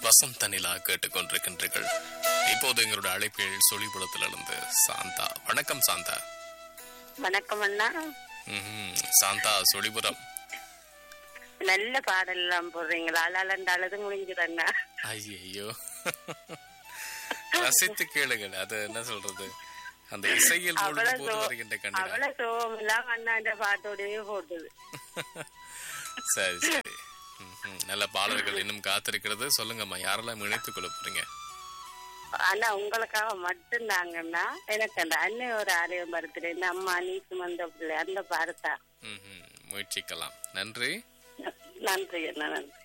வசந்த நிலா கேட்டுக்கொண்டிருக்கின்றீர்கள் இப்போது எங்களுடைய அழைப்பில் சொலிபுலத்திலிருந்து சாந்தா வணக்கம் சாந்தா வணக்கம் அண்ணா ம்ஹும். சாந்தா சொலிபுரம் நல்ல பாடல் எல்லாம் போடுறீங்களா அலாலண்டு அழுது முடிஞ்சிடண்ணா ஐயையோ ரசித்து கேளுங்கள் அது என்ன சொல்றது அந்த இசையில் மூழ்கும் அவ்வளவு போது சோ- வருகின்ற கண்டிப்பா அவ்வளவு சோகம் எல்லாம் அண்ணா இந்த பாட்டோடய போட்டது சரி சரி ம்ஹும். நல்ல பாடல்கள் இன்னும் காத்திருக்கிறது சொல்லுங்கம்மா யாரெல்லாம் இணைத்துக் கொள்ள போறீங்க ஆனா உங்களுக்காக மட்டும்தாங்கண்ணா எனக்கு அந்த அண்ணன் ஒரு ஆலயம் படுத்துறேன் இந்த அம்மா நீ சுமந்த பிள்ளை அந்த பாடத்தா ம்ஹும். முயற்சிக்கலாம் நன்றி நன்றி அண்ணா நன்றி